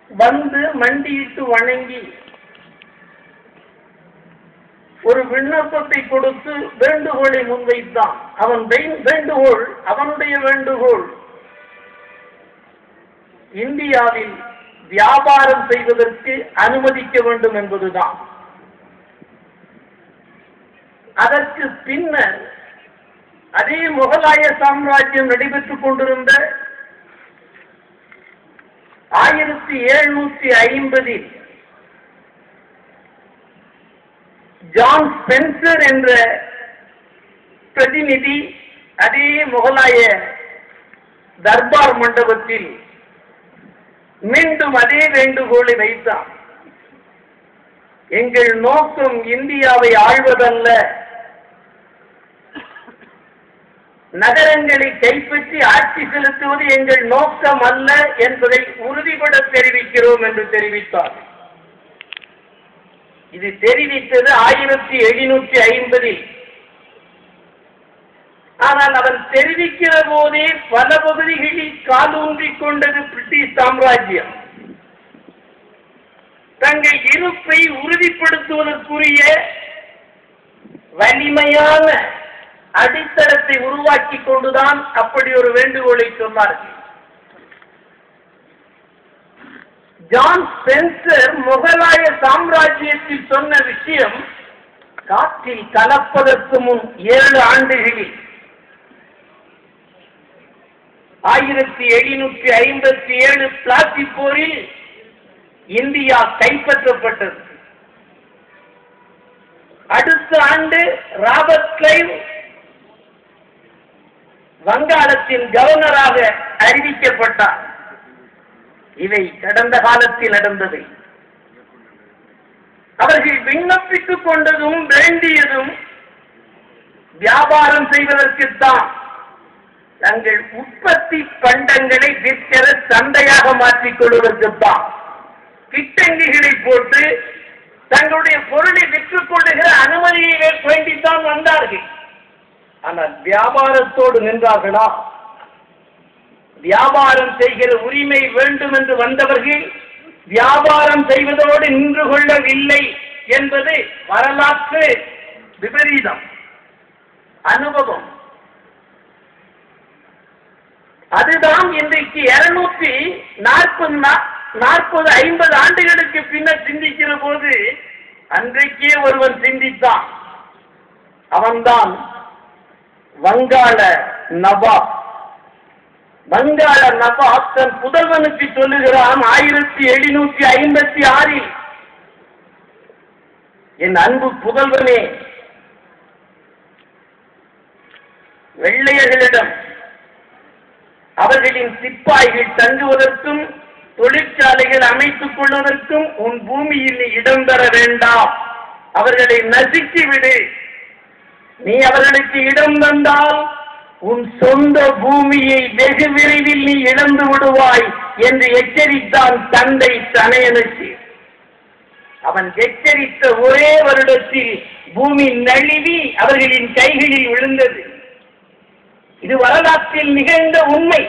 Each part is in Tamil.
வந்து மண்டியிட்டு வணங்கி ஒரு விண்ணப்பத்தை கொடுத்து வேண்டுகோளை முன்வைத்தான் அவன் வே- வேண்டுகோள் அவனுடைய வேண்டுகோள் இந்தியாவில் வியாபாரம் செய்வதற்கு அனுமதிக்க வேண்டும் என்பதுதான் அதற்கு பின்னர் அதே முகலாய சாம்ராஜ்யம் நடைபெற்றுக் கொண்டிருந்த ஆயிரத்தி எழுநூத்தி ஐம்பதில் ஜான் ஸ்பென்சர் என்ற பிரதிநிதி அதே முகலாய தர்பார் மண்டபத்தில் மீண்டும் அதே வேண்டுகோளை வைத்தான் எங்கள் நோக்கம் இந்தியாவை ஆழ்வதல்ல நகரங்களை கைப்பற்றி ஆட்சி செலுத்துவது எங்கள் நோக்கம் அல்ல என்பதை உறுதிபட தெரிவிக்கிறோம் என்று தெரிவித்தார் இது தெரிவித்தது ஆயிரத்தி எழுநூற்றி ஐம்பதில் ஆனால் அவன் தெரிவிக்கிற போதே பல பகுதிகளில் காலூன்றிக் கொண்டது பிரிட்டிஷ் சாம்ராஜ்யம் தங்கள் இருப்பை உறுதிப்படுத்துவதற்குரிய வலிமையான அடித்தளத்தை உருவாக்கி கொண்டுதான் அப்படி ஒரு வேண்டுகோளை சொன்னார்கள் ஜான் ஸ்பென்சர் முகலாய சாம்ராஜ்யத்தில் சொன்ன விஷயம் காற்றில் கலப்பதற்கு முன் ஏழு ஆண்டுகளில் ஆயிரத்தி எழுநூற்றி ஐம்பத்தி ஏழு பிளாஸ்டிக் போரில் இந்தியா கைப்பற்றப்பட்டது அடுத்த ஆண்டு ராபர்ட் கிளைவ் வங்காளத்தின் கவர்னராக அறிவிக்கப்பட்டார் இவை கடந்த காலத்தில் நடந்தவை அவர்கள் விண்ணப்பித்துக் கொண்டதும் வேண்டியதும் வியாபாரம் செய்வதற்குத்தான் தங்கள் உற்பத்தி பண்டங்களை விற்கிற சந்தையாக மாற்றிக் கொள்வதற்குத்தான் கிட்டங்கிகளை போட்டு தங்களுடைய பொருளை விற்றுக் கொள்ளுகிற அனுமதியை வேண்டித்தான் வந்தார்கள் ஆனால் வியாபாரத்தோடு நின்றார்களா வியாபாரம் செய்கிற உரிமை வேண்டும் என்று வந்தவர்கள் வியாபாரம் செய்வதோடு நின்று கொள்ளவில்லை என்பது வரலாற்று விபரீதம் அனுபவம் அதுதான் இன்றைக்கு இருநூத்தி நாற்பது நாற்பது ஐம்பது ஆண்டுகளுக்கு பின்னர் சிந்திக்கிற போது அன்றைக்கே ஒருவன் சிந்தித்தான் அவன்தான் வங்காள நவாப் வங்காள நவாப் தன் புதல்வனுக்கு சொல்லுகிறான் ஆயிரத்தி எழுநூத்தி ஐம்பத்தி ஆறில் என் அன்பு புதல்வனே வெள்ளையர்களிடம் அவர்களின் சிப்பாய்கள் தங்குவதற்கும் தொழிற்சாலைகள் அமைத்துக் கொள்வதற்கும் உன் பூமியில் நீ இடம் தர வேண்டாம் அவர்களை நசுக்கி விடு நீ அவர்களுக்கு இடம் தந்தால் உன் சொந்த பூமியை வெகு விரைவில் நீ இழந்து விடுவாய் என்று எச்சரித்தான் தந்தை தனையனுக்கு அவன் எச்சரித்த ஒரே வருடத்தில் பூமி நழுவி அவர்களின் கைகளில் விழுந்தது இது வரலாற்றில் நிகழ்ந்த உண்மை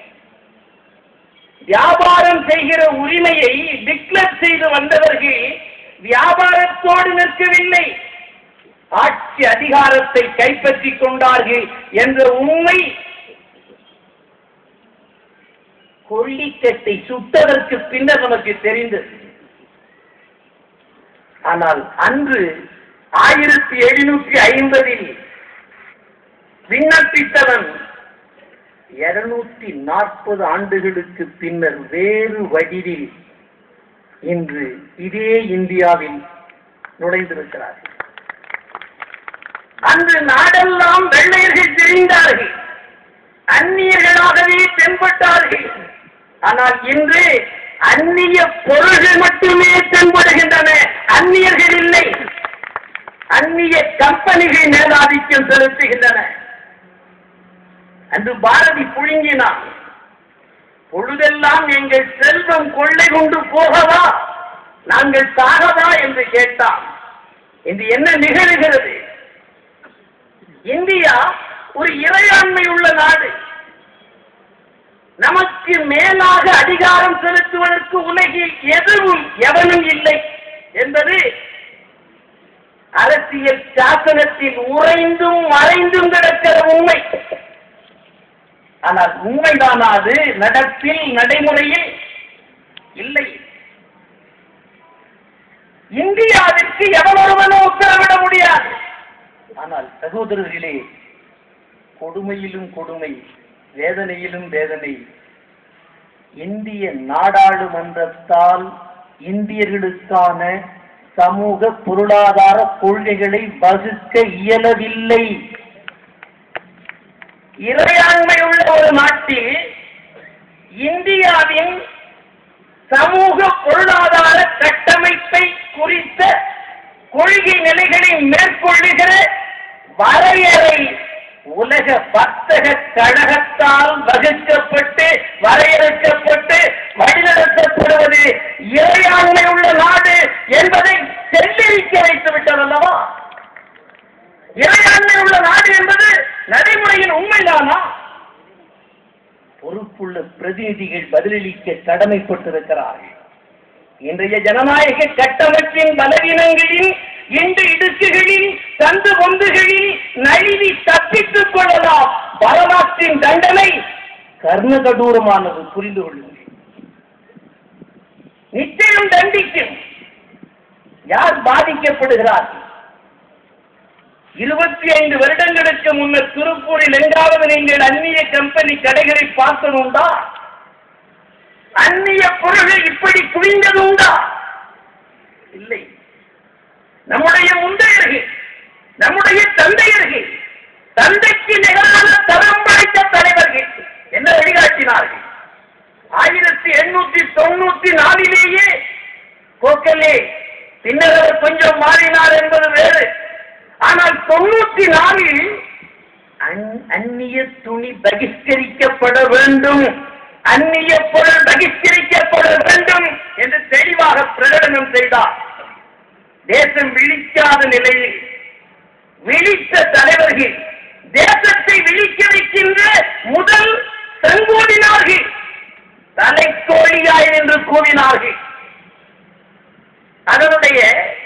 வியாபாரம் செய்கிற உரிமையை டிக்ளேர் செய்து வந்தவர்கள் வியாபாரத்தோடு நிற்கவில்லை ஆட்சி அதிகாரத்தை கைப்பற்றிக் கொண்டார்கள் என்ற உண்மை கொல்லிக்கட்டை சுட்டதற்கு பின்னர் நமக்கு தெரிந்தது ஆனால் அன்று ஆயிரத்தி எழுநூற்றி ஐம்பதில் விண்ணப்பித்தவன் இருநூத்தி நாற்பது ஆண்டுகளுக்கு பின்னர் வேறு வடிவில் இன்று இதே இந்தியாவில் நுழைந்திருக்கிறார்கள் அன்று நாடெல்லாம் வெள்ளையர்கள் தெரிந்தார்கள் அந்நியர்களாகவே தென்பட்டார்கள் ஆனால் இன்று அந்நிய பொருள்கள் மட்டுமே தென்படுகின்றன அந்நியர்கள் இல்லை அந்நிய கம்பெனிகள் மேலாதிக்கம் செலுத்துகின்றன அன்று பாரதி புழுங்கினான் பொழுதெல்லாம் எங்கள் செல்வம் கொள்ளை கொண்டு போகவா நாங்கள் சாகவா என்று கேட்டான் இன்று என்ன நிகழ்கிறது இந்தியா ஒரு இறையாண்மை உள்ள நாடு நமக்கு மேலாக அதிகாரம் செலுத்துவதற்கு உலகில் எதுவும் எவனும் இல்லை என்பது அரசியல் சாசனத்தில் உறைந்தும் மறைந்தும் கிடக்கிற உண்மை ஆனால் உண்மைதான் அது நடப்பில் நடைமுறையில் இல்லை இந்தியாவிற்கு எவனொருவனும் உத்தரவிட முடியாது ஆனால் சகோதரர்களே கொடுமையிலும் கொடுமை வேதனையிலும் வேதனை இந்திய நாடாளுமன்றத்தால் இந்தியர்களுக்கான சமூக பொருளாதார கொள்கைகளை வகுக்க இயலவில்லை இறையாண்மை உள்ள ஒரு நாட்டில் இந்தியாவின் சமூக பொருளாதார கட்டமைப்பை குறித்த கொள்கை நிலைகளை மேற்கொள்ளுகிற வரையறை உலக வர்த்தக கழகத்தால் வகுக்கப்பட்டு வரையறுக்கப்பட்டு வழிநடத்தப்படுவது இறையாண்மை உள்ள நாடு என்பதை செல்லரிக்க வைத்து விட்டதல்லவா இறையாண்மை உள்ள நாடு என்பது நடைமுறையின் உண்மைதானா பொறுப்புள்ள பிரதிநிதிகள் பதிலளிக்க கடமைப்பட்டிருக்கிறார்கள் இன்றைய ஜனநாயக கட்டமைப்பின் பலவீனங்களில் இன்று இடுக்குகளில் சந்து பொந்துகளில் நழுவி தப்பித்துக் கொள்ளலாம் வரலாற்றின் தண்டனை கர்ணகடூரமானது புரிந்து கொள்ளுங்கள் நிச்சயம் தண்டிக்கும் யார் பாதிக்கப்படுகிறார்கள் இருபத்தி ஐந்து வருடங்களுக்கு முன்னர் திருப்பூரில் எங்காவது நீங்கள் அந்நிய கம்பெனி கடைகளை பார்த்ததுண்டா அந்நிய பொருள்கள் இப்படி குவிந்தது உண்டா இல்லை நம்முடைய முந்தையர்கள் நம்முடைய தந்தையர்கள் தந்தைக்கு நிகரான தரம் படைத்த தலைவர்கள் என்ன வழிகாட்டினார்கள் ஆயிரத்தி எண்ணூத்தி தொண்ணூத்தி நாலிலேயே கோக்கலே பின்னர் அவர் கொஞ்சம் மாறினார் என்பது வேறு ஆனால் தொண்ணூத்தி நாலில் அந்- அந்நிய துணி பகிஷ்கரிக்கப்பட வேண்டும் அந்நிய பொருள் பகிஷ்கரிக்கப்பட வேண்டும் என்று தெளிவாக பிரகடனம் செய்தார் தேசம் விழிக்காத நிலையில் விழித்த தலைவர்கள் தேசத்தை விழிக்க வைக்கின்ற முதல் செங்கோடினார்கள் தலைக்கோழியாய் என்று கூறினார்கள் அதனுடைய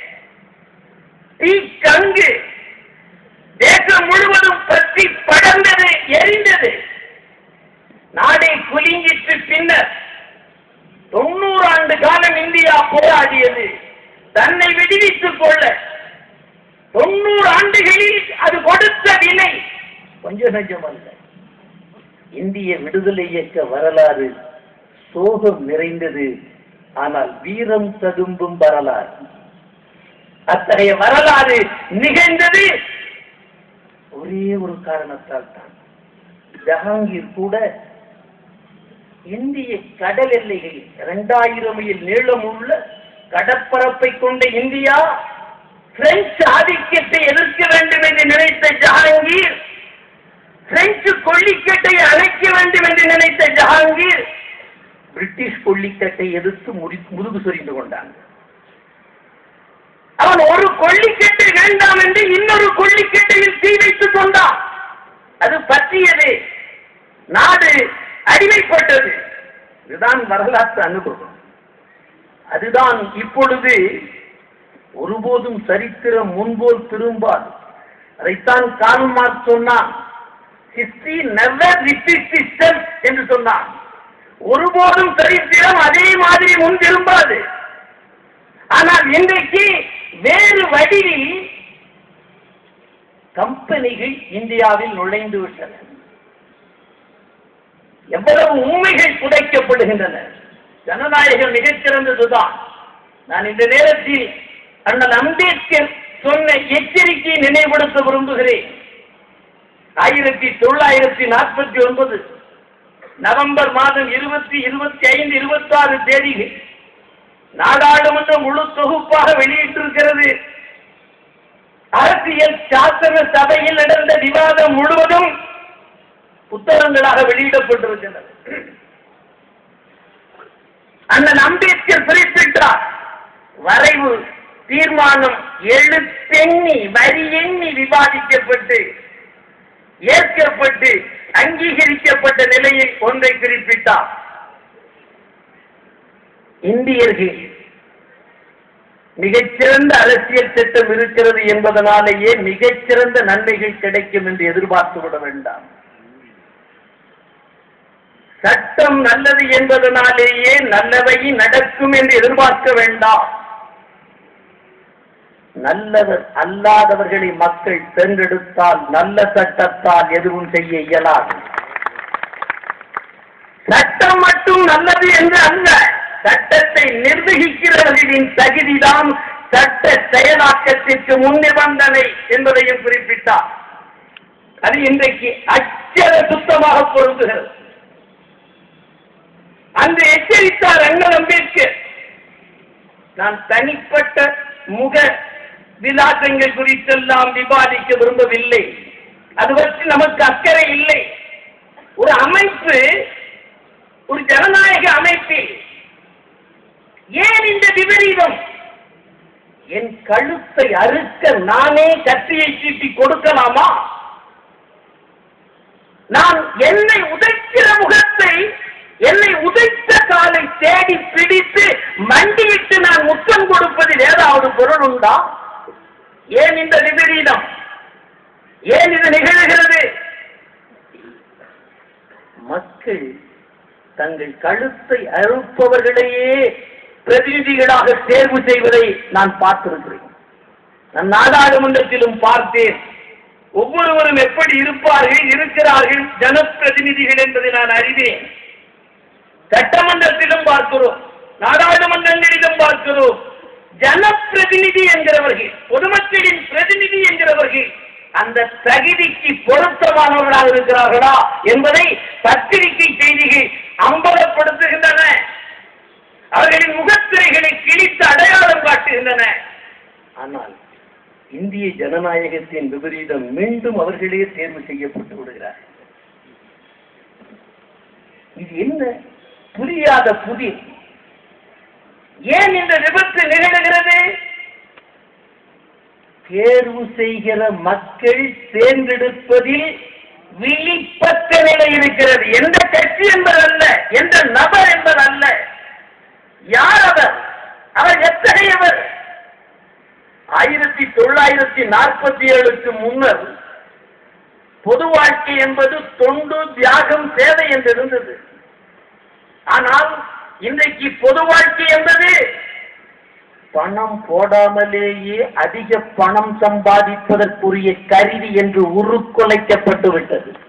தீக்கங்கு தேசம் முழுவதும் பற்றி படர்ந்தது எரிந்தது நாடே குலுங்கிற்று பின்னர் தொண்ணூறு ஆண்டு காலம் இந்தியா போராடியது தன்னை விடுவித்துக் கொள்ள தொண்ணூறு ஆண்டுகளில் அது கொடுத்த விலை கொஞ்சம் நஞ்சம் அல்ல இந்திய விடுதலை இயக்க வரலாறு சோகம் நிறைந்தது ஆனால் வீரம் ததும்பும் வரலாறு அத்தகைய வரலாறு நிகழ்ந்தது ஒரே ஒரு காரணத்தால் தான் ஜஹாங்கீர் கூட இந்திய கடல் எல்லைகளில் இரண்டாயிரம் மைல் நீளம் உள்ள கடற்பரப்பை கொண்ட இந்தியா பிரெஞ்சு ஆதிக்கத்தை எதிர்க்க வேண்டும் என்று நினைத்த ஜஹாங்கீர் பிரெஞ்சு கொள்ளிக்கட்டை அணைக்க வேண்டும் என்று நினைத்த ஜஹாங்கீர் பிரிட்டிஷ் கொள்ளிக்கட்டை எதிர்த்து முடி- முதுகு சொரிந்து கொண்டான் அவன் ஒரு கொள்ளிக்கட்டை வேண்டாம் என்று இன்னொரு கொள்ளிக்கட்டையில் தீ வைத்துக் கொண்டான் அது பற்றியது நாடு அடிமைப்பட்டது இதுதான் வரலாற்று அனுபவம் அதுதான் இப்பொழுது ஒருபோதும் சரித்திரம் முன்போல் திரும்பாது அதைத்தான் கால்மார்க் சொன்னான் ஹிஸ்டரி நெவர் ரிப்பீட் itself என்று சொன்னான் ஒருபோதும் சரித்திரம் அதே மாதிரி முன் திரும்பாது ஆனால் இன்றைக்கு வேறு வழியில் கம்பெனிகள் இந்தியாவில் நுழைந்து விட்டன எவ்வளவு உண்மைகள் புதைக்கப்படுகின்றன ஜனநாயகம் மிகச்சிறந்ததுதான் நான் இந்த நேரத்தில் அண்ணல் அம்பேத்கர் சொன்ன எச்சரிக்கையை நினைவுபடுத்த விரும்புகிறேன் ஆயிரத்தி தொள்ளாயிரத்தி நாற்பத்தி ஒன்பது நவம்பர் மாதம் இருபத்தி இருபத்தி ஐந்து இருபத்தி ஆறு தேதிகள் நாடாளுமன்ற முழு தொகுப்பாக வெளியிட்டிருக்கிறது அரசியல் சாசன சபையில் நடந்த விவாதம் முழுவதும் புத்தகங்களாக வெளியிடப்பட்டிருக்கின்றன அண்ணன் அம்பேத்கர் குறிப்பிட்டார் வரைவு தீர்மானம் எழுத்தெண்ணி வரி எண்ணி விவாதிக்கப்பட்டு ஏற்கப்பட்டு அங்கீகரிக்கப்பட்ட நிலையில் ஒன்றை குறிப்பிட்டார் இந்தியர்கள் மிகச்சிறந்த அரசியல் திட்டம் இருக்கிறது என்பதனாலேயே மிகச்சிறந்த நன்மைகள் கிடைக்கும் என்று எதிர்பார்த்து விட வேண்டாம் சட்டம் நல்லது என்பதனாலேயே நல்லவை நடக்கும் என்று எதிர்பார்க்க வேண்டாம் நல்லவர் அல்லாதவர்களை மக்கள் தேர்ந்தெடுத்தால் நல்ல சட்டத்தால் எதுவும் செய்ய இயலாது சட்டம் மட்டும் நல்லது என்று அல்ல சட்டத்தை நிர்வகிக்கிறவர்களின் தகுதிதான் சட்ட செயலாக்கத்திற்கு முன் நிபந்தனை என்பதையும் குறிப்பிட்டார் அது இன்றைக்கு அச்சர சுத்தமாக பொருந்துகிறது அன்று எச்சரித்தார் அண்ணல் அம்பேத்கர் நான் தனிப்பட்ட முக விலாசங்கள் குறித்தெல்லாம் விவாதிக்க விரும்பவில்லை அது பற்றி நமக்கு அக்கறை இல்லை ஒரு அமைப்பு ஒரு ஜனநாயக அமைப்பில் ஏன் இந்த விபரீதம் என் கழுத்தை அறுக்க நானே கத்தியை சீட்டி கொடுக்கலாமா நான் என்னை உதைக்கிற முகத்தை என்னை உதைத்த காலை தேடி பிடித்து மண்டியிட்டு நான் முத்தம் கொடுப்பதில் ஏதாவது பொருள் உண்டா ஏன் இந்த விபரீதம் ஏன் இது நிகழ்கிறது மக்கள் தங்கள் கழுத்தை அறுப்பவர்களையே பிரதிநிதிகளாக தேர்வு செய்வதை நான் பார்த்திருக்கிறேன் நான் நாடாளுமன்றத்திலும் பார்த்தேன் ஒவ்வொருவரும் எப்படி இருப்பார்கள் இருக்கிறார்கள் ஜனப்பிரதிநிதிகள் என்பதை நான் அறிவேன் சட்டமன்றத்திலும் பார்க்கிறோம் நாடாளுமன்றங்களிலும் பார்க்கிறோம் ஜனப்பிரதிநிதி என்கிறவர்கள் பொதுமக்களின் பிரதிநிதி என்கிறவர்கள் அந்த தகுதிக்கு பொருத்தமானவர்களாக இருக்கிறார்களா என்பதை பத்திரிகை செய்திகள் அம்பலப்படுத்துகின்றன அவர்களின் முகத்திரைகளை கிழித்து அடையாளம் காட்டுகின்றன ஆனால் இந்திய ஜனநாயகத்தின் விபரீதம் மீண்டும் அவர்களே தேர்வு செய்யப்பட்டு விடுகிறார் இது என்ன புரியாத புதிர் ஏன் இந்த விபத்து நிகழ்கிறது தேர்வு செய்கிற மக்கள் தேர்ந்தெடுப்பதில் விழிப்பற்ற நிலை இருக்கிறது எந்த கட்சி என்பதல்ல எந்த நபர் என்பதல்ல யார் அவர் அவர் எத்தகையவர் ஆயிரத்தி தொள்ளாயிரத்தி நாற்பத்தி ஏழுக்கு முன்னர் பொது வாழ்க்கை என்பது தொண்டு தியாகம் சேவை என்று இருந்தது ஆனால் இன்றைக்கு பொது வாழ்க்கை என்பது பணம் போடாமலேயே அதிக பணம் சம்பாதிப்பதற்குரிய கருவி என்று உருக்குலைக்கப்பட்டு விட்டது